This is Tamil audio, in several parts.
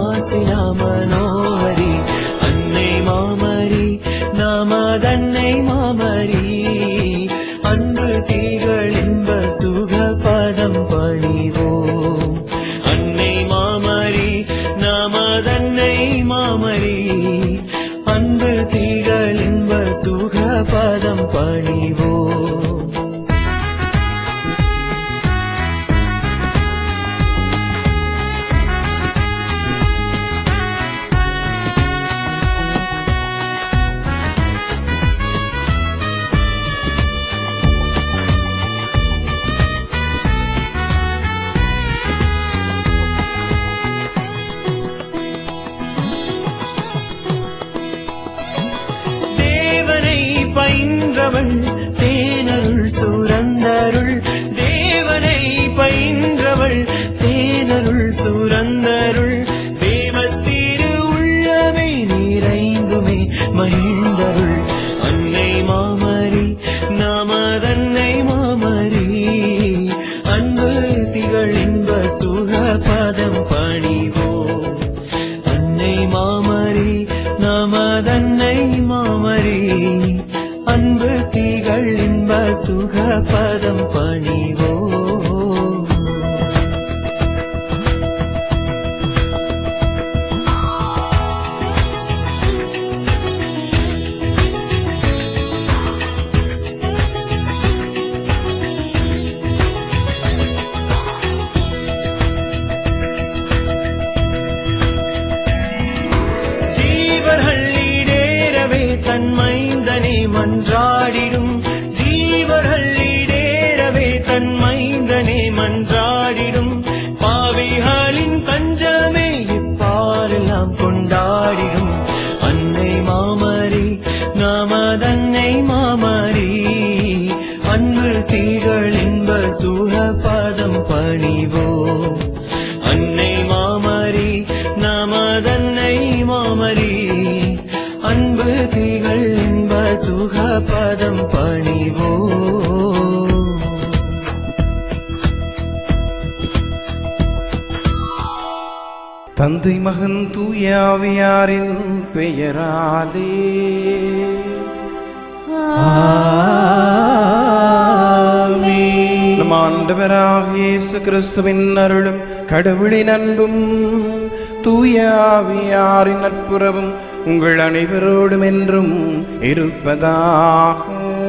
மாசிலா மனோகரி அன்னை மாமரி நாமதன்னை மாமரி அன்பு தீகள் இன்ப சுக பதம் பணிவோம் அன்னை மாமரி நாமதன்னை மாமரி அன்பு தீகள் இன்ப சுக பதம் பணிவோம் தேவனை பயின்றவள் தேனருள் சுரந்தருள் தேவனை பயின்றவள் தேனருள் சுரந்தருள் தேவத்திரு உள்ளமே நிறைந்துமே மகிழ்ந்தருள் அன்னை மாமரி நமதன்னை மாமரி அன்பு திகழ் இன்ப சுக பதம் பணிவோம் அன்னை மாமரி நமதன்னை மாமரி அன்பு தீகள் இன்ப சுக பதம் பணிவோ ஜீவர்கள் ஈடேறவே தன் மைந்தனை மன்றாடிடும் ஜீவர்கள் ஈடேறவே தன் மைந்தனை மன்றாடிடும் பாவிகளின் பஞ்சமே இப்பாரெல்லாம் கொண்டாடிடும் அன்னை மாமரி நமதன்னை மாமரி அன்பு தீகள் இன்ப சுக பதம் பணிவோம் அன்னை மாமரி நமதன்னை மாமரி அன்பு திகழ் இன்ப சுக பதம் பணிவோ தந்தை மகன் தூய ஆவியாரின் பெயராலே நம் ஆண்டவராக இயேசு கிறிஸ்துவின் அருளும் கடவுளின் அன்பும் தூய ஆவியாரின் நட்புறவும் உங்கள் அனைவரோடும் என்றும் இருப்பதாக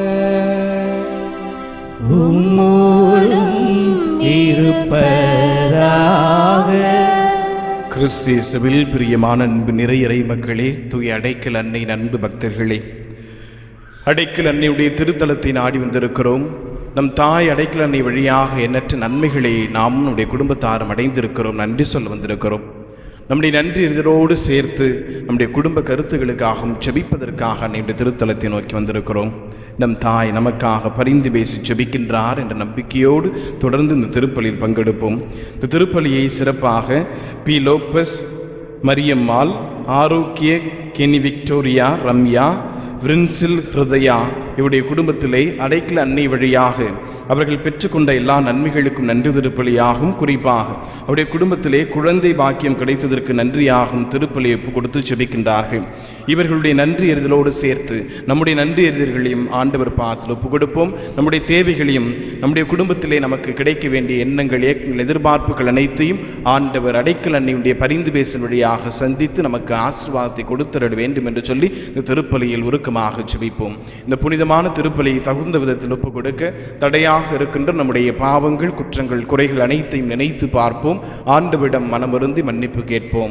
கிறிஸ்தியசுவில் பிரியமான அன்பு நிறையறை மக்களே தூய அடைக்கல் அன்னை அன்பு பக்தர்களே அடைக்கல் அன்னையுடைய திருத்தலத்தை நாடி வந்திருக்கிறோம் நம் தாய் அடைக்கல் அன்னை வழியாக எண்ணற்ற நன்மைகளை நாம் நம்முடைய குடும்பத்தாரும் அடைந்திருக்கிறோம் நன்றி சொல்ல வந்திருக்கிறோம் நம்முடைய நன்றி இதரோடு சேர்த்து நம்முடைய குடும்ப கருத்துகளுக்காகவும் செபிப்பதற்காக அன்னையுடைய திருத்தலத்தை நோக்கி வந்திருக்கிறோம் நம் தாய் நமக்காக பரிந்து பேசி செபிக்கின்றார் என்ற நம்பிக்கையோடு தொடர்ந்து இந்த திருப்பலியில் பங்கெடுப்போம் இந்த திருப்பலியை சிறப்பாக பி லோப்பஸ் மரியம்மாள் ஆரோக்கிய கெனி விக்டோரியா ரம்யா விரின்சில் ஹிருதயா இவருடைய குடும்பத்திலே அடைக்கல அன்னை வழியாக அவர்கள் பெற்றுக்கொண்ட எல்லா நன்மைகளுக்கும் நன்றி திருப்பலியாகும் குறிப்பாக அவருடைய குடும்பத்திலே குழந்தை பாக்கியம் கிடைத்ததற்கு நன்றியாகும் திருப்பலியை ஒப்பு கொடுத்து செபிக்கின்றார்கள் இவர்களுடைய நன்றி எறிதலோடு சேர்த்து நம்முடைய நன்றி எறிதல்களையும் ஆண்டவர் பார்த்து ஒப்பு கொடுப்போம் நம்முடைய தேவைகளையும் நம்முடைய குடும்பத்திலே நமக்கு கிடைக்க வேண்டிய எண்ணங்கள் ஏக்கங்கள் எதிர்பார்ப்புகள் அனைத்தையும் ஆண்டவர் அடைக்கல் அன்னையுடைய பரிந்து பேசல் வழியாக சந்தித்து நமக்கு ஆசீர்வாதத்தை கொடுத்தருட வேண்டும் என்று சொல்லி இந்த திருப்பலியில் உருக்கமாக ஜெபிப்போம் இந்த புனிதமான திருப்பலியை தகுந்த விதத்தில் ஒப்பு கொடுக்க தடையாக இருக்கின்ற நம்முடைய பாவங்கள் குற்றங்கள் குறைகள் அனைத்தையும் நினைத்து பார்ப்போம் ஆண்டவிடம் மனமருந்தி மன்னிப்பு கேட்போம்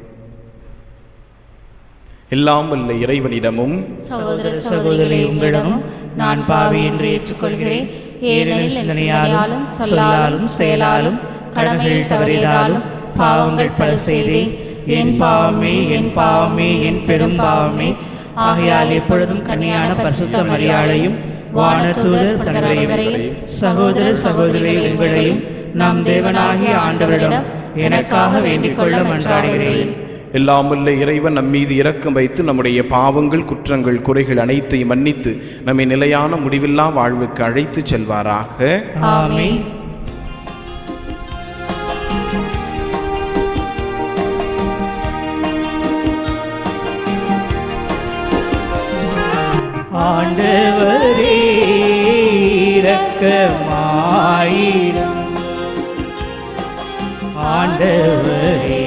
எல்லாம் வல்ல இறைவனிடமும் சகோதர சகோதரி உங்களிடமும் நான் பாவி என்று ஏற்றுக்கொள்கிறேன் ஏனெனில் சிந்தனையாலும் சொல்லாலும் செயலாலும் கடமையில் தவறியதாலும் பாவங்கள் பல செய்தேன் என் பாவமே என் பாவமே என் பெரும் பாவமே ஆகையால் எப்பொழுதும் கன்னியான பரிசுத்த மரியாதையும் வானதூதர் தலைவரையும் சகோதர சகோதரி உங்களையும் நம் தேவனாகிய ஆண்டவரிடம் எனக்காக வேண்டிக் கொள்ள மன்றாடுகிறேன் எல்லாம் வல்ல இறைவன் நம் மீது இரக்கம் வைத்து நம்முடைய பாவங்கள் குற்றங்கள் குறைகள் அனைத்தையும் மன்னித்து நம்மை நிலையான முடிவில்லா வாழ்வுக்கு அழைத்து செல்வாராக ஆமென் இரக்கமாயிரும் ஆண்டவரே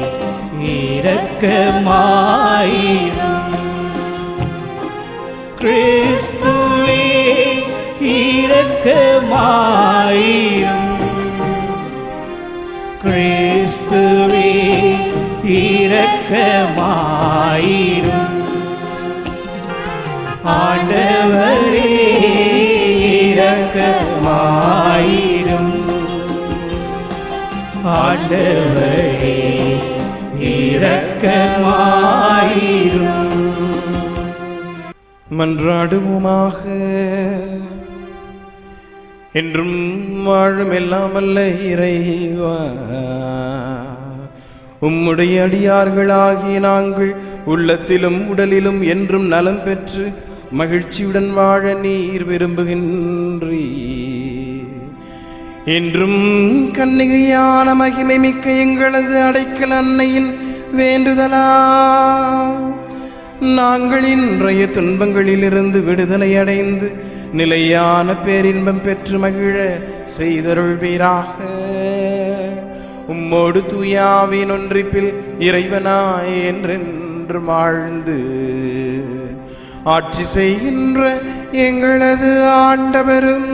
இரக்கமாயிரும் கிறிஸ்துவே இரக்கமாயிரும் கிறிஸ்துவே இரக்கமாயிரும் ஆண்டவரே இரக்கமாயிரும் ஆண்டவரே இரக்கமாயிரும் மன்றாடுவோமாக என்றும் வாழும் எல்லாமல்ல இறைவா உம்முடைய அடியார்களாகிய நாங்கள் உள்ளத்திலும் உடலிலும் என்றும் நலம் பெற்று மகிழ்ச்சியுடன் வாழ நீர் விரும்புகின்றீ என்றும் கன்னிகையான மகிமை மிக்க எங்களது அடைக்கல் அன்னையின் வேண்டுதலா நாங்கள் இன்றைய துன்பங்களிலிருந்து விடுதலை அடைந்து நிலையான பேரின்பம் பெற்று மகிழ செய்தருள்வீராக உம்மோடு தூயாவின் ஒன்றிப்பில் இறைவனாய் என்றென்று வாழ்ந்து ஆட்சி செய்கின்ற எங்களது ஆண்டவரும்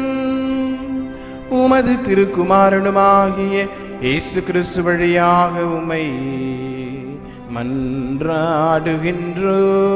உமது திருக்குமாரனுமாகிய இயேசு கிறிஸ்து வழியாக உமை மன்றாடுகின்றோ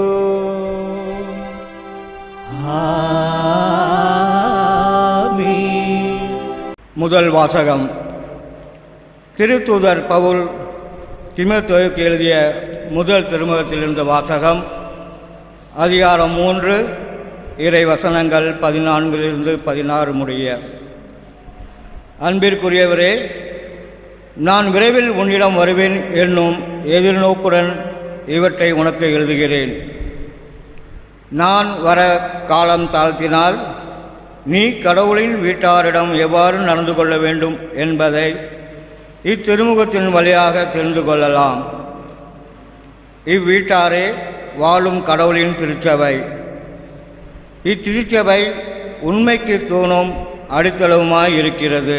ஆமென். முதல் வாசகம் திருத்தூதர் பவுல் திமுத்தோவுக்கு எழுதிய முதல் திருமுகத்திலிருந்த வாசகம் அதிகாரம் மூன்று இறை வசனங்கள் பதினான்கிலிருந்து பதினாறு முடிய அன்பிற்குரியவரே நான் விரைவில் உன்னிடம் வருவேன் என்னும் எதிர்நோக்குடன் இவற்றை உனக்கு எழுதுகிறேன் நான் வர காலம் தாழ்த்தினால் நீ கடவுளின் வீட்டாரிடம் எவ்வாறு நடந்து கொள்ள வேண்டும் என்பதை இத்திருமுகத்தின் வழியாக தெரிந்து கொள்ளலாம் இவ்வீட்டாரே வாழும் கடவுளின் திருச்சபை இத்திருச்சபை உண்மைக்கு தூணும் அடித்தளவுமாய் இருக்கிறது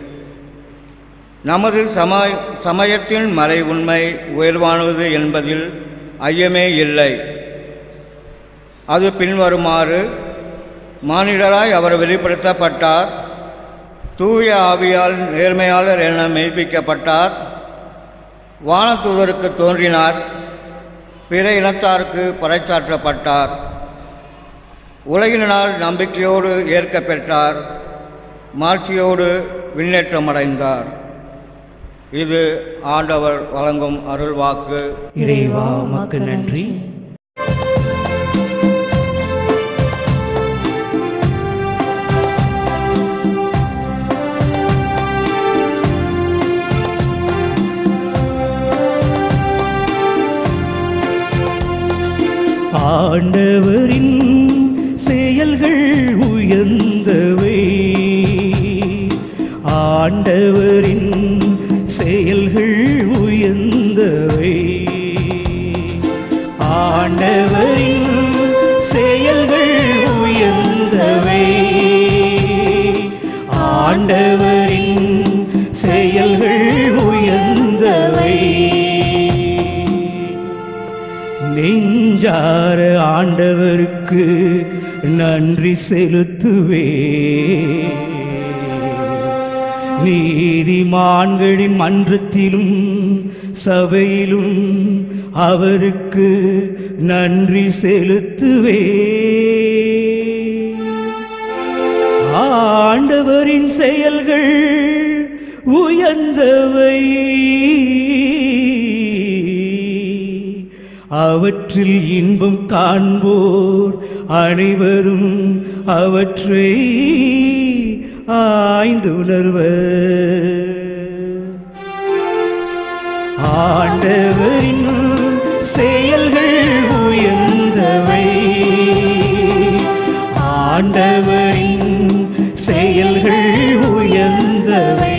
நமது சமய சமயத்தின் மறை உண்மை உயர்வானது என்பதில் ஐயமே இல்லை அது பின்வருமாறு மானிடராய் அவர் வெளிப்படுத்தப்பட்டார் தூய ஆவியால் நேர்மையாளர் என மெய்ப்பிக்கப்பட்டார் வானதூதருக்கு தோன்றினார் பிற இனத்தாருக்கு பறைசாற்றப்பட்டார் உலகினால் நம்பிக்கையோடு ஏற்கப் பெற்றார் மாட்சியோடு விண்ணேற்றமடைந்தார் இது ஆண்டவர் வழங்கும் அருள்வாக்கு இறைவா உமக்கு நன்றி ஆண்டவரின் செயல்கள் உயர்ந்தவை ஆண்டவரின் செயல்கள் உயர்ந்தவை ஆண்டவரின் செயல்கள் உயர்ந்தவை ஆண்டவரின் செயல்கள் உயர்ந்தவை நெஞ்சார ஆண்டவருக்கு நன்றி செலுத்துவே நீதிமான்களின் மன்றத்திலும் சபையிலும் அவருக்கு நன்றி செலுத்துவே ஆண்டவரின் செயல்கள் உயர்ந்தவை அவற்றில் இன்பம் காண்போர் அனைவரும் அவற்றை ஆய்ந்துணர்வர் ஆண்டவரின் செயல்கள் உயர்ந்தவை ஆண்டவரின் செயல்கள் உயர்ந்தவை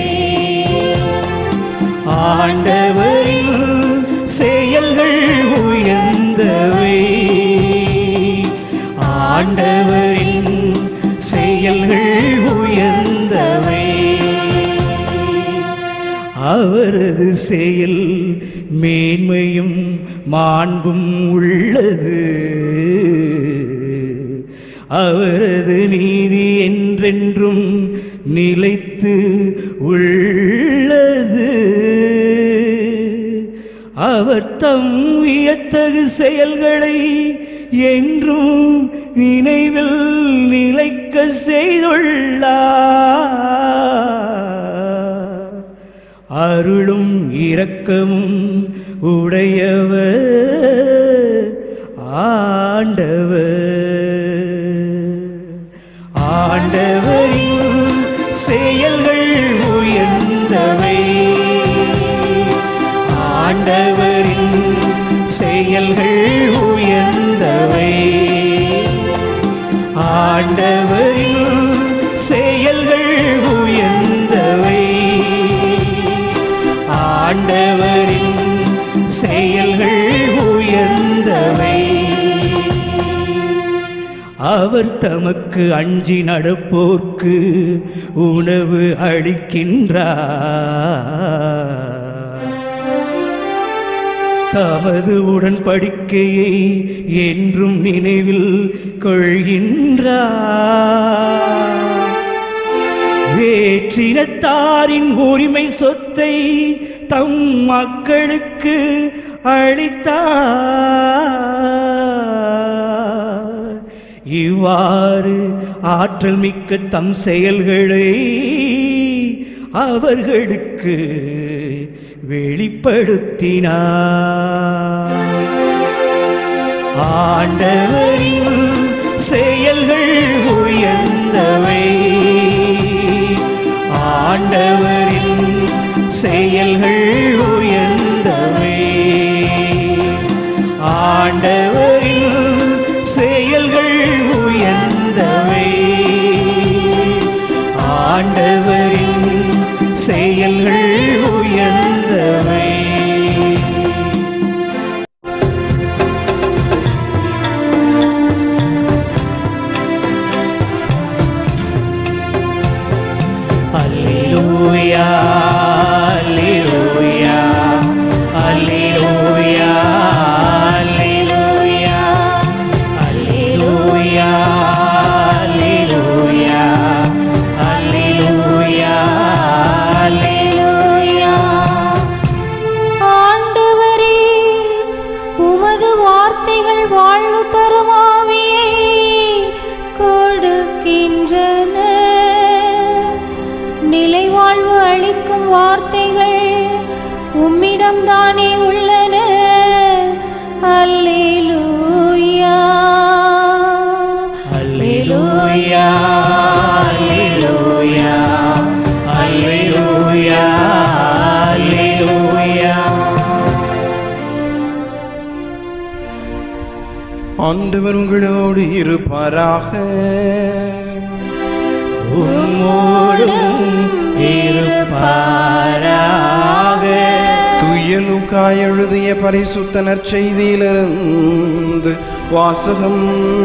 ஆண்டவரின் செயல்கள் உயர்ந்தவை ஆண்டவரின் செயல்கள் நேர்மையும் மாண்பும் உள்ளது அவரது நீதி என்றென்றும் நிலைத்து உள்ளது அவர் தம் வியத்தகு செயல்களை என்றும் நினைவில் நிலைக்க செய்துள்ளார் அருளும் இரக்கமும் உடையவர் ஆண்டவர் ஆண்டவரின் செயல்கள் உயர்ந்தவை ஆண்டவரின் செயல்கள் உயர்ந்தவை ஆண்டவரின் செயல்கள் உயர்ந்தவை ஆண்டவரின் செயல்கள் உயர்ந்தவை அவர் தமக்கு அஞ்சி நடப்போர்க்கு உணவு அளிக்கின்றார் தமது உடன்படிக்கையை என்றும் நினைவில் கொள்கின்றார் வேற்றினத்தாரின் உரிமை சொத்தை தம் மக்களுக்கு அளித்தார் இவ்வாறு ஆற்றல் மிக்க தம் செயல்களை அவர்களுக்கு வெளிப்படுத்தினார் ஆண்டவரின் செயல்கள் உயர்ந்தவை ஆண்டவரின் செயல்கள் உயர்ந்தவை ஆண்டவரின் செயல்கள் உயர்ந்தவை ஆண்டவரின் செயல்கள் உயர்ந்தவை Alleluia, Alleluia, Alleluia, Alleluia, Alleluia, Alleluia, Alleluia, Alleluia. ஆண்டவரே உமது வார்த்தைகள் வாழ்வு தருமாவியை கொடுக்கின்றன நிலை வாழ்வு அளிக்கும் வார்த்தைகள் உம்மிடம்தானே உள்ளன அல்லேலூயா Alleluia, Alleluia, Alleluia, Alleluia. ஆண்டவர் உங்களோடு இருப்பாராக உம்மோடும் இருப்பாராக துயலுக்காய் எழுதிய பரிசுத்த நற்செய்தியிலிருந்து வாசகம்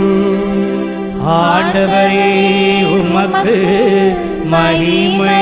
ஆண்டவரே உமக்கு மகிமை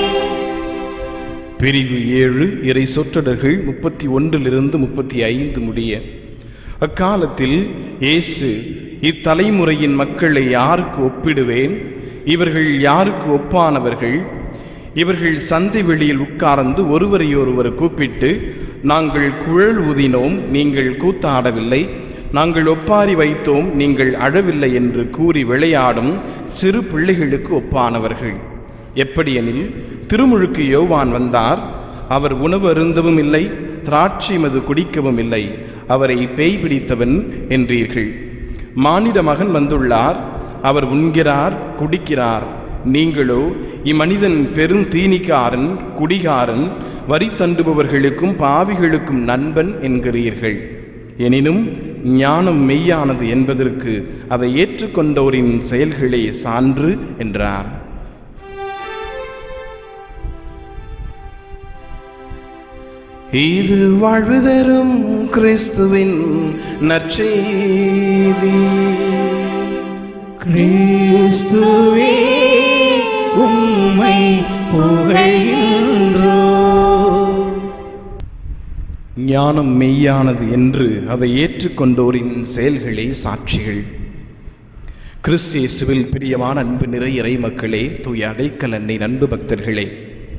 பிரிவு ஏழு இறை சொற்றொடர்கள் முப்பத்தி ஒன்றிலிருந்து முப்பத்தி ஐந்து முடிய அக்காலத்தில் இயேசு இத்தலைமுறையின் மக்களை யாருக்கு ஒப்பிடுவேன் இவர்கள் யாருக்கு ஒப்பானவர்கள் இவர்கள் சந்தை வெளியில் உட்கார்ந்து ஒருவரையொருவர் கூப்பிட்டு நாங்கள் குழல் ஊதினோம் நீங்கள் கூத்தாடவில்லை நாங்கள் ஒப்பாரி வைத்தோம் நீங்கள் அழவில்லை என்று கூறி விளையாடும் சிறு பிள்ளைகளுக்கு ஒப்பானவர்கள் எப்படியெனில் திருமுழுக்கு யோவான் வந்தார் அவர் உணவு அருந்தவும் இல்லை திராட்சை மது குடிக்கவும் இல்லை அவரை பேய் பிடித்தவன் என்றீர்கள் மானிட மகன் வந்துள்ளார் அவர் உண்கிறார் குடிக்கிறார் நீங்களோ இம்மனிதன் பெருந்தீனிக்காரன் குடிகாரன் வரி தண்டுபவர்களுக்கும் பாவிகளுக்கும் நண்பன் என்கிறீர்கள் எனினும் ஞானம் மெய்யானது என்பதற்கு அதை ஏற்றுக்கொண்டோரின் செயல்களே சான்று என்றார் இது வாழ்வு தரும் கிறிஸ்துவின் நற்செய்தி கிறிஸ்துவே உம்மை புகழ்கின்றோ ஞானம் மெய்யானது என்று அதை ஏற்றுக்கொண்டோரின் செயல்களே சாட்சிகள் கிறிஸ்து இயேசுவில் பிரியமான அன்பு நிறை இறை மக்களே தூய அடைக்கல் அன்னை அன்பு பக்தர்களே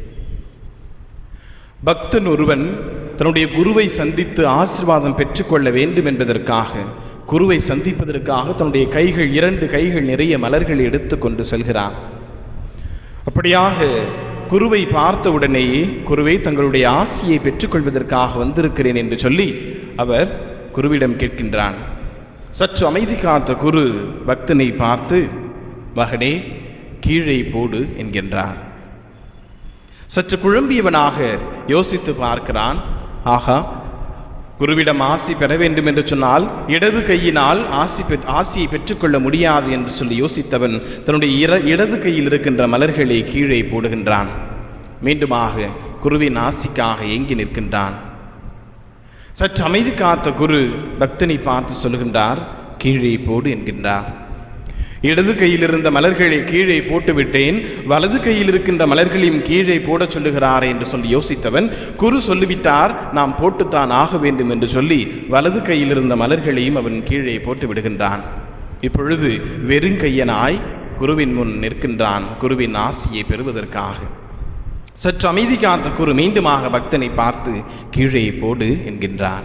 பக்தன் ஒருவன் தன்னுடைய குருவை சந்தித்து ஆசீர்வாதம் பெற்றுக்கொள்ள வேண்டும் என்பதற்காக குருவை சந்திப்பதற்காக தன்னுடைய கைகள் இரண்டு கைகள் நிறைய மலர்கள் எடுத்துக்கொண்டு செல்கிறான் அப்படியாக குருவை பார்த்த உடனேயே குருவை தங்களுடைய ஆசியை பெற்றுக்கொள்வதற்காக வந்திருக்கிறேன் என்று சொல்லி அவர் குருவிடம் கேட்கின்றான் சற்று அமைதி காத்த குரு பக்தனை பார்த்து மகனே கீழே போடு என்கின்றார் சற்று குழம்பியவனாக யோசித்து பார்க்கிறான் ஆகா குருவிடம் ஆசி பெற வேண்டும் என்று சொன்னால் இடது கையினால் ஆசி பெற் ஆசியை பெற்றுக்கொள்ள முடியாது என்று சொல்லி யோசித்தவன் தன்னுடைய இர இடது கையில் இருக்கின்ற மலர்களை கீழே போடுகின்றான் மீண்டுமாக குருவின் ஆசிக்காக ஏங்கி நிற்கின்றான் சற்று அமைதி காத்த குரு பக்தனை பார்த்து சொல்லுகின்றார் கீழே போடு என்கின்றார் இடது கையில் இருந்த மலர்களை கீழே போட்டுவிட்டேன் வலது கையில் இருக்கின்ற மலர்களையும் கீழே போடச் சொல்லுகிறாரே என்று சொல்லி யோசித்தவன் குரு சொல்லிவிட்டார் நாம் போட்டுத்தான் ஆக வேண்டும் என்று சொல்லி வலது கையில் இருந்த மலர்களையும் அவன் கீழே போட்டு விடுகின்றான் இப்பொழுது வெறுங்கையனாய் குருவின் முன் நிற்கின்றான் குருவின் ஆசியை பெறுவதற்காக சற்று அமைதி காத்த குரு மீண்டுமாக பக்தனை பார்த்து கீழே போடு என்கின்றார்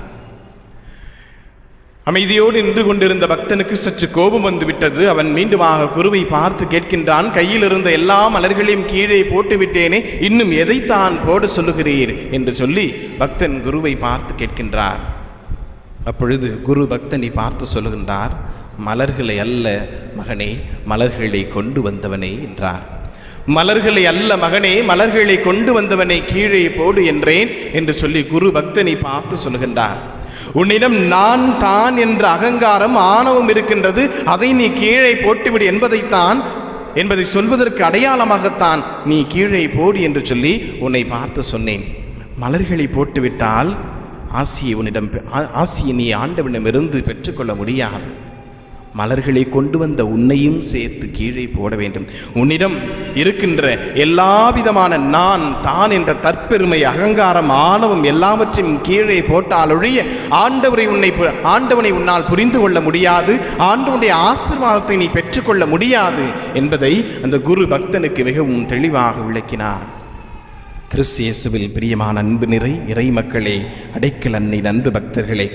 அமைதியோடு நின்று கொண்டிருந்த பக்தனுக்கு சற்று கோபம் வந்துவிட்டது அவன் மீண்டுமாக குருவை பார்த்து கேட்கின்றான் கையில் இருந்த எல்லா மலர்களையும் கீழே போட்டு விட்டேனே இன்னும் எதைத்தான் போட சொல்லுகிறீர் என்று சொல்லி பக்தன் குருவை பார்த்து கேட்கின்றார் அப்பொழுது குரு பக்தனை பார்த்து சொல்லுகின்றார் மலர்களை அல்ல மகனே மலர்களை கொண்டு வந்தவனே என்றார் மலர்களை அல்ல மகனே மலர்களை கொண்டு வந்தவனை கீழே போடு என்றேன் என்று சொல்லி குரு பக்தனை பார்த்து சொல்லுகின்றார் உன்னிடம் நான் தான் என்ற அகங்காரம் ஆணவம் இருக்கின்றது அதை நீ கீழே போட்டுவிடு என்பதைத்தான் என்பதை சொல்வதற்கு அடையாளமாகத்தான் நீ கீழே போடு என்று சொல்லி உன்னை பார்த்து சொன்னேன் மலர்களை போட்டுவிட்டால் ஆசியை உன்னிடம் பெ- ஆ- ஆசியை நீ ஆண்டவனிடமிருந்து பெற்றுக்கொள்ள முடியாது மலர்களை கொண்டு வந்த உன்னையும் சேர்த்து கீழே போட வேண்டும் உன்னிடம் இருக்கின்ற எல்லா விதமான நான் தான் என்ற தற்பெருமை அகங்காரம் ஆணவம் எல்லாவற்றையும் கீழே போட்டாலொழிய ஆண்டவரை உன்னை பு- ஆண்டவனை உன்னால் புரிந்து கொள்ள முடியாது ஆண்டவனுடைய ஆசீர்வாதத்தை நீ பெற்றுக்கொள்ள முடியாது என்பதை அந்த குரு பக்தனுக்கு மிகவும் தெளிவாக விளக்கினார் கிறிஸ்து இயேசுவில் பிரியமான அன்பு நிறை இறை மக்களே அடைக்கல் அன்னை அன்பு பக்தர்களே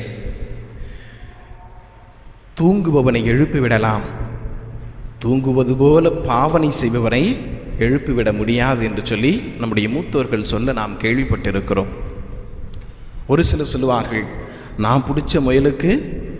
தூங்குபவனை எழுப்பிவிடலாம் தூங்குவது போல பாவனை செய்பவனை எழுப்பிவிட முடியாது என்று சொல்லி நம்முடைய மூத்தோர்கள் சொல்ல நாம் கேள்விப்பட்டிருக்கிறோம் ஒரு சிலர் சொல்லுவார்கள் நான் பிடிச்ச முயலுக்கு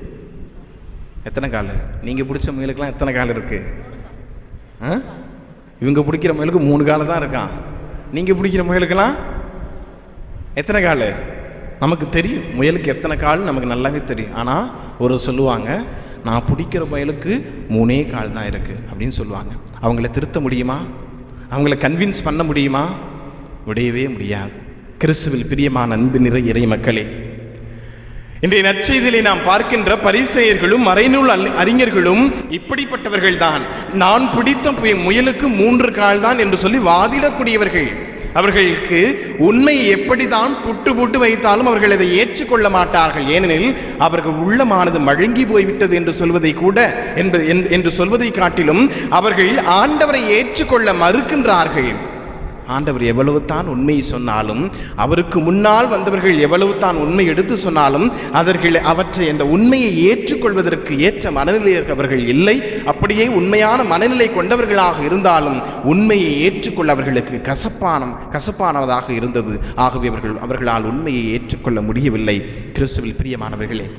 எத்தனை கால் நீங்கள் பிடிச்ச முயலுக்கெல்லாம் எத்தனை கால் இருக்கு ஆ இவங்க பிடிக்கிற முயலுக்கு மூணு கால் தான் இருக்கான் நீங்கள் பிடிக்கிற முயலுக்கெல்லாம் எத்தனை கால் நமக்கு தெரியும் முயலுக்கு எத்தனை கால் நமக்கு நல்லாவே தெரியும் ஆனால் ஒரு சொல்லுவாங்க நான் பிடிக்கிற முயலுக்கு மூணே கால் தான் இருக்குது அப்படின்னு சொல்லுவாங்க அவங்கள திருத்த முடியுமா அவங்கள கன்வின்ஸ் பண்ண முடியுமா முடியவே முடியாது கிறிஸ்துவில் பிரியமான அன்பு நிறை இறை மக்களே இன்றைய நற்செய்தியிலே நாம் பார்க்கின்ற பரிசெயர்களும் மறைநூல் அறி- அறிஞர்களும் இப்படிப்பட்டவர்கள்தான் நான் பிடித்த பு- முயலுக்கு மூன்று கால் தான் என்று சொல்லி வாதிடக்கூடியவர்கள் அவர்களுக்கு உண்மை எப்படிதான் புட்டு புட்டு வைத்தாலும் அவர்கள் அதை ஏற்றுக்கொள்ள மாட்டார்கள் ஏனெனில் அவர்கள் உள்ளமானது மழுங்கி போய்விட்டது என்று சொல்வதை கூட என்பது என்- என்று சொல்வதை காட்டிலும் அவர்கள் ஆண்டவரை ஏற்றுக்கொள்ள மறுக்கின்றார்கள் ஆண்டவர் எவ்வளவு தான் உண்மை சொன்னாலும் அவருக்கு முன்னால் வந்தவர்கள் எவ்வளவு தான் உண்மை எடுத்து சொன்னாலும் அவர்கள் அவற்றை அந்த உண்மையை ஏற்றுக்கொள்வதற்கு ஏற்ற மனநிலையில் அவர்கள் இல்லை அப்படியே உண்மையான மனநிலை கொண்டவர்களாக இருந்தாலும் உண்மையை ஏற்றுக்கொள்ள அவர்களுக்கு கசப்பான கசப்பானதாக இருந்தது ஆகவே அவர்கள் அவர்களால் உண்மையை ஏற்றுக்கொள்ள முடியவில்லை கிறிஸ்துவில் பிரியமானவர்களே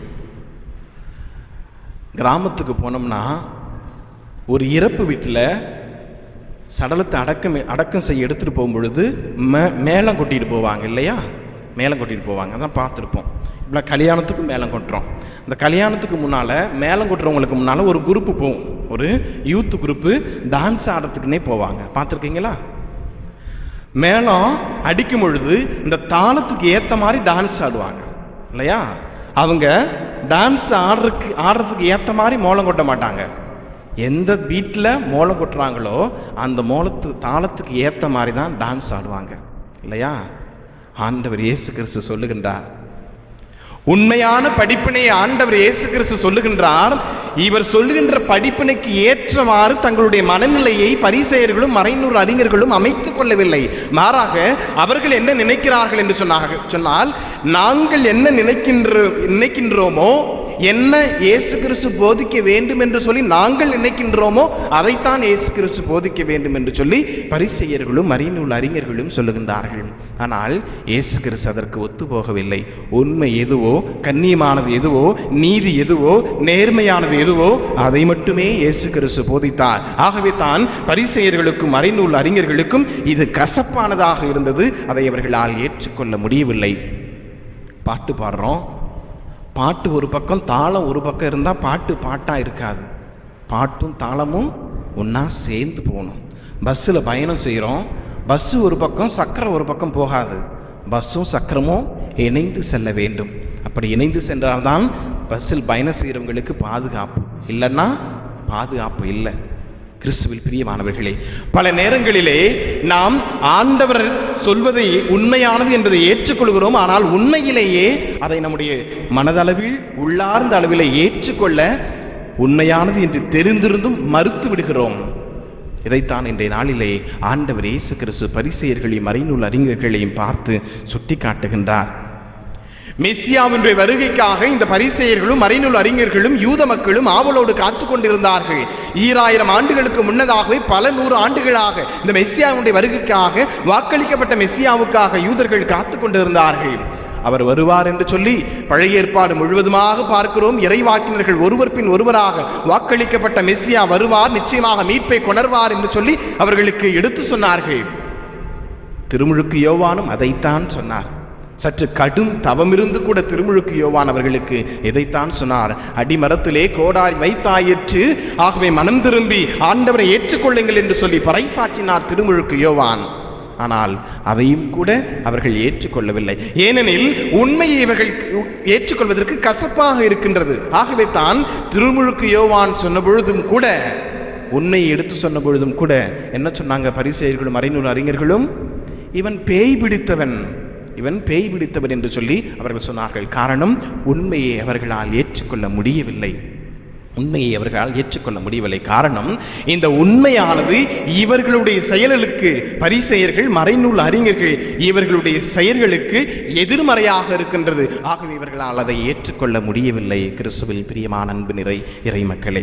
கிராமத்துக்கு போனோம்னா ஒரு இறப்பு வீட்டில் சடலத்தை அடக்கம் அடக்கம் செய்ய எடுத்துகிட்டு போகும்பொழுது மே மேளம் கொட்டிட்டு போவாங்க இல்லையா மேளம் கொட்டிட்டு போவாங்க அதான் பார்த்துருப்போம் இப்போ கல்யாணத்துக்கு மேளம் கொட்டுறோம் இந்த கல்யாணத்துக்கு முன்னால் மேளம் கொட்டுறவங்களுக்கு முன்னால் ஒரு குரூப்பு போகும் ஒரு யூத் குரூப்பு டான்ஸ் ஆடுறதுக்குன்னே போவாங்க பார்த்துருக்கீங்களா மேளம் அடிக்கும் பொழுது இந்த தாளத்துக்கு ஏற்ற மாதிரி டான்ஸ் ஆடுவாங்க இல்லையா அவங்க டான்ஸ் ஆடுறதுக்கு ஆடுறதுக்கு ஏற்ற மாதிரி மோளம் கொட்ட மாட்டாங்க எந்த பீட்டில் மோளம் கொட்டுறாங்களோ அந்த மோளத்து தாளத்துக்கு ஏற்ற மாதிரி தான் டான்ஸ் ஆடுவாங்க இல்லையா ஆண்டவர் இயேசு கிறிஸ்து சொல்லுகின்றார் உண்மையான படிப்பினை ஆண்டவர் இயேசு கிறிஸ்து சொல்லுகின்றார் இவர் சொல்லுகின்ற படிப்பினைக்கு ஏற்றவாறு தங்களுடைய மனநிலையை பரிசெயர்களும் மறைநூறு அறிஞர்களும் அமைத்துக் கொள்ளவில்லை மாறாக அவர்கள் என்ன நினைக்கிறார்கள் என்று சொன்னார்கள் சொன்னால் நாங்கள் என்ன நினைக்கின்ற நினைக்கின்றோமோ என்ன இயேசு கிறிஸ்து போதிக்க வேண்டும் என்று சொல்லி நாங்கள் நினைக்கின்றோமோ அதைத்தான் இயேசு கிறிஸ்து போதிக்க வேண்டும் என்று சொல்லி பரிசெயர்களும் மறைநூல் அறிஞர்களும் சொல்லுகின்றார்கள் ஆனால் இயேசு கிறிஸ்து அதற்கு ஒத்து போகவில்லை உண்மை எதுவோ கண்ணியமானது எதுவோ நீதி எதுவோ நேர்மையானது எதுவோ அதை மட்டுமே இயேசு கிறிஸ்து போதித்தார் ஆகவே தான் பரிசெயர்களுக்கும் மறைநூல் அறிஞர்களுக்கும் இது கசப்பானதாக இருந்தது அதை அவர்களால் ஏற்றுக்கொள்ள முடியவில்லை பாட்டு பாடுறோம் பாட்டு ஒரு பக்கம் தாளம் ஒரு பக்கம் இருந்தால் பாட்டு பாட்டாக இருக்காது பாட்டும் தாளமும் ஒன்றா சேர்ந்து போகணும் பஸ்ஸில் பயணம் செய்கிறோம் பஸ்ஸு ஒரு பக்கம் சக்கரம் ஒரு பக்கம் போகாது பஸ்ஸும் சக்கரமும் இணைந்து செல்ல வேண்டும் அப்படி இணைந்து சென்றால்தான் பஸ்ஸில் பயணம் செய்கிறவங்களுக்கு பாதுகாப்பு இல்லைன்னா பாதுகாப்பு இல்லை கிறிஸ்துவில் பிரியமானவர்களே பல நேரங்களிலே நாம் ஆண்டவர் சொல்வதை உண்மையானது என்பதை ஏற்றுக்கொள்கிறோம் ஆனால் உண்மையிலேயே அதை நம்முடைய மனதளவில் உள்ளார்ந்த அளவிலே ஏற்றுக்கொள்ள உண்மையானது என்று தெரிந்திருந்தும் மறுத்து விடுகிறோம் இதைத்தான் இன்றைய நாளிலே ஆண்டவர் இயேசு கிறிஸ்து பரிசெயர்களையும் மறைநூல் அறிஞர்களையும் பார்த்து சுட்டி காட்டுகின்றார் மெஸ்ஸியாவினுடைய வருகைக்காக இந்த பரிசெயர்களும் மறைநூல் அறிஞர்களும் யூத மக்களும் ஆவலோடு காத்து கொண்டிருந்தார்கள் ஈராயிரம் ஆண்டுகளுக்கு முன்னதாகவே பல நூறு ஆண்டுகளாக இந்த மெஸ்ஸியாவுடைய வருகைக்காக வாக்களிக்கப்பட்ட மெஸ்ஸியாவுக்காக யூதர்கள் காத்து கொண்டிருந்தார்கள் அவர் வருவார் என்று சொல்லி பழைய ஏற்பாடு முழுவதுமாக பார்க்கிறோம் இறைவாக்கினர்கள் ஒருவர் பின் ஒருவராக வாக்களிக்கப்பட்ட மெஸ்ஸியா வருவார் நிச்சயமாக மீட்பை கொணர்வார் என்று சொல்லி அவர்களுக்கு எடுத்து சொன்னார்கள் திருமுழுக்கு யோவானும் அதைத்தான் சொன்னார் சற்று கடும் தவமிருந்து கூட திருமுழுக்கு யோவான் அவர்களுக்கு இதைத்தான் சொன்னார் அடிமரத்திலே கோடாய் வைத்தாயிற்று ஆகவே மனம் திரும்பி ஆண்டவரை ஏற்றுக்கொள்ளுங்கள் என்று சொல்லி பறைசாற்றினார் திருமுழுக்கு யோவான் ஆனால் அதையும் கூட அவர்கள் ஏற்றுக்கொள்ளவில்லை ஏனெனில் உண்மையை இவர்கள் ஏற்றுக்கொள்வதற்கு கசப்பாக இருக்கின்றது ஆகவே தான் திருமுழுக்கு யோவான் சொன்ன பொழுதும் கூட உண்மையை எடுத்து சொன்ன பொழுதும் கூட என்ன சொன்னாங்க பரிசெயர்களும் மறைநூல் அறிஞர்களும் இவன் பேய் பிடித்தவன் இவன் பேய் பிடித்தவன் என்று சொல்லி அவர்கள் சொன்னார்கள் காரணம் உண்மையை அவர்களால் ஏற்றுக்கொள்ள முடியவில்லை உண்மையை அவர்களால் ஏற்றுக்கொள்ள முடியவில்லை காரணம் இந்த உண்மையானது இவர்களுடைய செயல்களுக்கு பரிசெயர்கள் மறைநூல் அறிஞர்கள் இவர்களுடைய செயல்களுக்கு எதிர்மறையாக இருக்கின்றது ஆகவே இவர்களால் அதை ஏற்றுக்கொள்ள முடியவில்லை கிறிஸ்துவில் பிரியமான அன்பு நிறை இறை மக்களே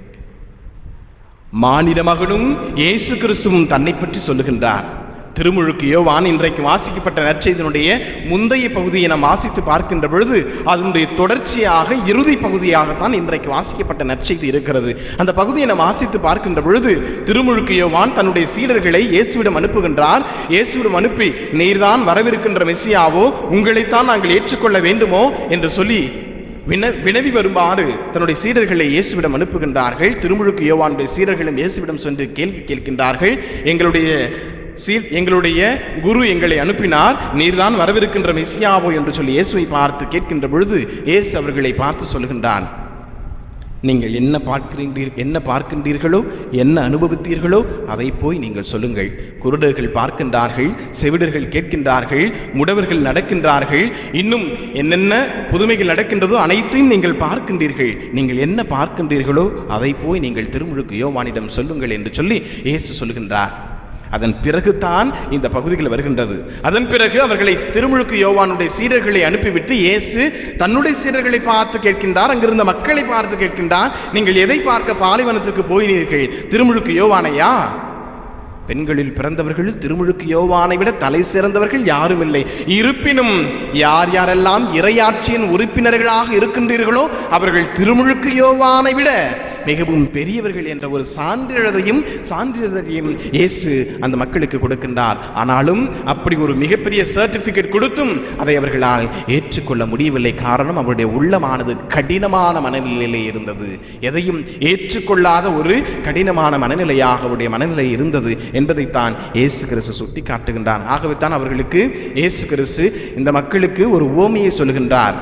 மானிட மகனும் இயேசு கிறிஸ்துவும் தன்னை பற்றி சொல்லுகின்றார் திருமுழுக்கு யோவான் இன்றைக்கு வாசிக்கப்பட்ட நற்செய்தியினுடைய முந்தைய பகுதியை நாம் வாசித்து பார்க்கின்ற பொழுது அதனுடைய தொடர்ச்சியாக இறுதி பகுதியாகத்தான் இன்றைக்கு வாசிக்கப்பட்ட நற்செய்தி இருக்கிறது அந்த பகுதியை நாம் வாசித்து பார்க்கின்ற பொழுது திருமுழுக்கு யோவான் தன்னுடைய சீடர்களை இயேசுவிடம் அனுப்புகின்றார் இயேசுவிடம் அனுப்பி நீர்தான் வரவிருக்கின்ற மெஸ்ஸியாவோ உங்களைத்தான் நாங்கள் ஏற்றுக்கொள்ள வேண்டுமோ என்று சொல்லி வின வினவி வருமாறு தன்னுடைய சீடர்களை இயேசுவிடம் அனுப்புகின்றார்கள் திருமுழுக்கு யோவானுடைய சீடர்களும் இயேசுவிடம் சென்று கேள்வி கேட்கின்றார்கள் எங்களுடைய சீ எங்களுடைய குரு எங்களை அனுப்பினார் நீர்தான் வரவிருக்கின்ற மெசியாவோ என்று சொல்லி இயேசுவை பார்த்து கேட்கின்ற பொழுது இயேசு அவர்களை பார்த்து சொல்கின்றான் நீங்கள் என்ன பார்க்கிறீர்கள் என்ன பார்க்கின்றீர்களோ என்ன அனுபவித்தீர்களோ அதை போய் நீங்கள் சொல்லுங்கள் குருடர்கள் பார்க்கின்றார்கள் செவிடர்கள் கேட்கின்றார்கள் முடவர்கள் நடக்கின்றார்கள் இன்னும் என்னென்ன புதுமைகள் நடக்கின்றதோ அனைத்தையும் நீங்கள் பார்க்கின்றீர்கள் நீங்கள் என்ன பார்க்கின்றீர்களோ அதை போய் நீங்கள் திருமுழுக்கு யோவானிடம் சொல்லுங்கள் என்று சொல்லி இயேசு சொல்கின்றார் அதன் பிறகுதான் இந்த பகுதிகள் வருகின்றது அதன் பிறகு அவர்களை திருமுழுக்கு யோவானுடைய சீடர்களை அனுப்பிவிட்டு இயேசு தன்னுடைய சீடர்களை பார்த்து கேட்கின்றார் அங்கிருந்த மக்களை பார்த்து கேட்கின்றார் நீங்கள் எதை பார்க்க பாலைவனத்திற்கு போயினீர்கள் திருமுழுக்கு யோவானையா பெண்களில் பிறந்தவர்கள் திருமுழுக்கு யோவானை விட தலை சிறந்தவர்கள் யாரும் இல்லை இருப்பினும் யார் யாரெல்லாம் இறையாட்சியின் உறுப்பினர்களாக இருக்கின்றீர்களோ அவர்கள் திருமுழுக்கு யோவானை விட மிகவும் பெரியவர்கள் என்ற ஒரு சான்றிதழையும் சான்றிதழையும் இயேசு அந்த மக்களுக்கு கொடுக்கின்றார் ஆனாலும் அப்படி ஒரு மிகப்பெரிய சர்டிபிகேட் கொடுத்தும் அதை அவர்களால் ஏற்றுக்கொள்ள முடியவில்லை காரணம் அவருடைய உள்ளமானது கடினமான மனநிலையிலே இருந்தது எதையும் ஏற்றுக்கொள்ளாத ஒரு கடினமான மனநிலையாக அவருடைய மனநிலை இருந்தது என்பதைத்தான் இயேசு கிறிஸ்து சுட்டி காட்டுகின்றான் ஆகவே தான் அவர்களுக்கு இயேசு கிறிஸ்து இந்த மக்களுக்கு ஒரு ஓமையை சொல்கின்றார்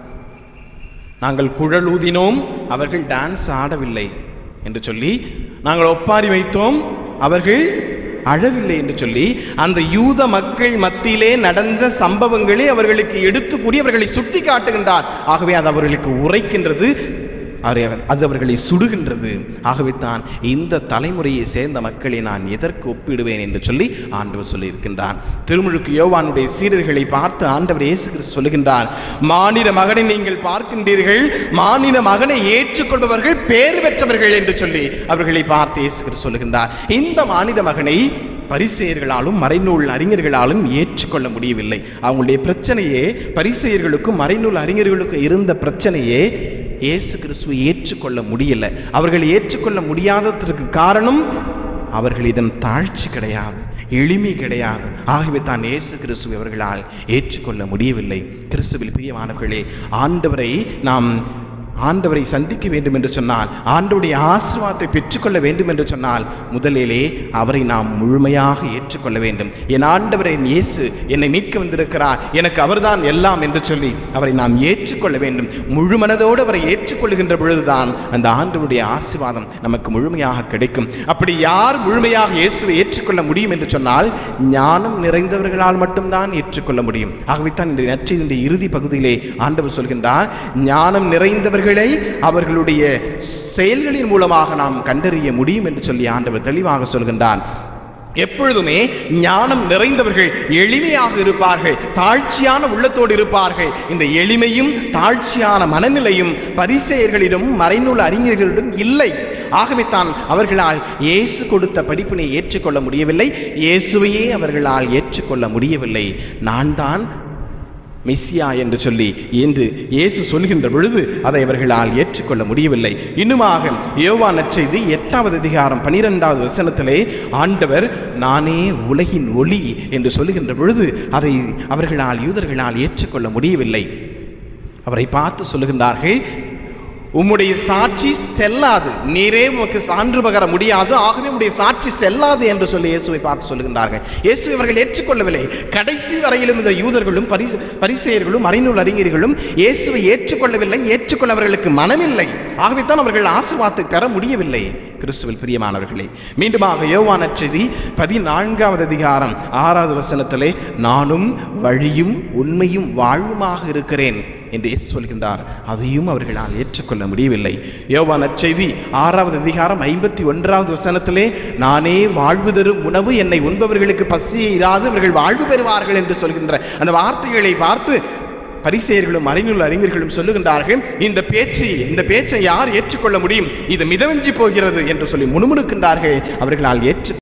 நாங்கள் குழல் ஊதினோம் அவர்கள் டான்ஸ் ஆடவில்லை என்று சொல்லி நாங்கள் ஒப்பாரி வைத்தோம் அவர்கள் அழவில்லை என்று சொல்லி அந்த யூத மக்கள் மத்தியிலே நடந்த சம்பவங்களை அவர்களுக்கு எடுத்து கூறி அவர்களை சுட்டி காட்டுகின்றார் ஆகவே அது அவர்களுக்கு உரைக்கின்றது அவரை- அது அவர்களை சுடுகின்றது ஆகவே தான் இந்த தலைமுறையை சேர்ந்த மக்களை நான் எதற்கு ஒப்பிடுவேன் என்று சொல்லி ஆண்டவர் சொல்லியிருக்கின்றான் திருமுழுக்கு யோவானுடைய சீடர்களை பார்த்து ஆண்டவர் இயேசு கிறிஸ்து சொல்லுகின்றார் மாநில மகனை நீங்கள் பார்க்கின்றீர்கள் மாநில மகனை ஏற்றுக்கொள்பவர்கள் பேர் பெற்றவர்கள் என்று சொல்லி அவர்களை பார்த்து இயேசு கிறிஸ்து சொல்லுகின்றார் இந்த மாநில மகனை பரிசெயர்களாலும் மறைநூல் அறிஞர்களாலும் ஏற்றுக்கொள்ள முடியவில்லை அவங்களுடைய பிரச்சனையே பரிசெயர்களுக்கும் மறைநூல் அறிஞர்களுக்கும் இருந்த பிரச்சனையே இயேசு கிறிஸ்துவை ஏற்றுக்கொள்ள முடியல அவர்கள் ஏற்றுக்கொள்ள முடியாததற்கு காரணம் அவர்களிடம் தாழ்ச்சி கிடையாது எளிமை கிடையாது ஆகவே தான் இயேசு கிறிஸ்துவை அவர்களால் ஏற்றுக்கொள்ள முடியவில்லை கிறிஸ்துவில் பிரியமானவர்களே ஆண்டவரை நாம் ஆண்டவரை சந்திக்க வேண்டும் என்று சொன்னால் ஆண்டவருடைய ஆசீர்வாதத்தை பெற்றுக்கொள்ள வேண்டும் என்று சொன்னால் முதலிலே அவரை நாம் முழுமையாக ஏற்றுக்கொள்ள வேண்டும் என் ஆண்டவர் என் இயேசு என்னை மீட்க வந்திருக்கிறார் எனக்கு அவர்தான் எல்லாம் என்று சொல்லி அவரை நாம் ஏற்றுக்கொள்ள வேண்டும் முழு மனதோடு அவரை ஏற்றுக்கொள்கின்ற பொழுதுதான் அந்த ஆண்டவருடைய ஆசீர்வாதம் நமக்கு முழுமையாக கிடைக்கும் அப்படி யார் முழுமையாக இயேசுவை ஏற்றுக்கொள்ள முடியும் என்று சொன்னால் ஞானம் நிறைந்தவர்களால் மட்டும்தான் ஏற்றுக்கொள்ள முடியும் ஆகவே தான் இந்த நற்செய்தியின் இறுதி பகுதியிலே ஆண்டவர் சொல்கின்றார் ஞானம் நிறைந்தவர்களை அவர்களுடைய செயல்களின் மூலமாக நாம் கண்டறிய முடியும் என்று சொல்லி ஆண்டவர் தெளிவாக சொல்கின்றார் எப்பொழுதுமே ஞானம் நிறைந்தவர்கள் எளிமையாக இருப்பார்கள் தாழ்ச்சியான உள்ளத்தோடு இருப்பார்கள் இந்த எளிமையும் தாழ்ச்சியான மனநிலையும் பரிசெயர்களிடம் மறைநூல் அறிஞர்களிடம் இல்லை ஆகவே தான் அவர்களால் இயேசு கொடுத்த படிப்பினை ஏற்றுக்கொள்ள முடியவில்லை இயேசுவையே அவர்களால் ஏற்றுக்கொள்ள முடியவில்லை நான் தான் மெஸ்ஸியா என்று சொல்லி என்று இயேசு சொல்கின்ற பொழுது அதை அவர்களால் ஏற்றுக்கொள்ள முடியவில்லை இன்னுமாக யோவா நற்செய்தி எட்டாவது அதிகாரம் பனிரெண்டாவது வசனத்திலே ஆண்டவர் நானே உலகின் ஒளி என்று சொல்லுகின்ற பொழுது அதை அவர்களால் யூதர்களால் ஏற்றுக்கொள்ள முடியவில்லை அவரை பார்த்து சொல்லுகின்றார்கள் உம்முடைய சாட்சி செல்லாது நீரே உமக்கு சான்று பகர முடியாது ஆகவே உம்முடைய சாட்சி செல்லாது என்று சொல்லி இயேசுவை பார்த்து சொல்லுகின்றார்கள் இயேசுவை அவர்கள் ஏற்றுக்கொள்ளவில்லை கடைசி வரையிலும் இந்த யூதர்களும் பரிசு பரிசெயர்களும் மறைநூல் அறிஞர்களும் இயேசுவை ஏற்றுக்கொள்ளவில்லை ஏற்றுக்கொள்ள அவர்களுக்கு மனமில்லை ஆகவே தான் அவர்கள் ஆசீர்வாதத்தை பெற முடியவில்லை கிறிஸ்துவில் பிரியமானவர்களே மீண்டுமாக யோவான் நற்செய்தி பதினான்காவது அதிகாரம் ஆறாவது வசனத்திலே நானும் வழியும் உண்மையும் வாழ்வுமாக இருக்கிறேன் என்று இயேசு சொல்கின்றார் அதையும் அவர்களால் ஏற்றுக்கொள்ள முடியவில்லை யோவா நற்செய்தி ஆறாவது அதிகாரம் ஐம்பத்தி ஒன்றாவது வசனத்திலே நானே வாழ்வு தரும் உணவு என்னை உண்பவர்களுக்கு பசியை இராது அவர்கள் வாழ்வு பெறுவார்கள் என்று சொல்கின்ற அந்த வார்த்தைகளை பார்த்து பரிசெயர்களும் அறிஞர்கள் அறிஞர்களும் சொல்லுகின்றார்கள் இந்த பேச்சு இந்த பேச்சை யார் ஏற்றுக்கொள்ள முடியும் இது மிதவஞ்சி போகிறது என்று சொல்லி முணுமுணுக்கின்றார்கள் அவர்களால் ஏற்று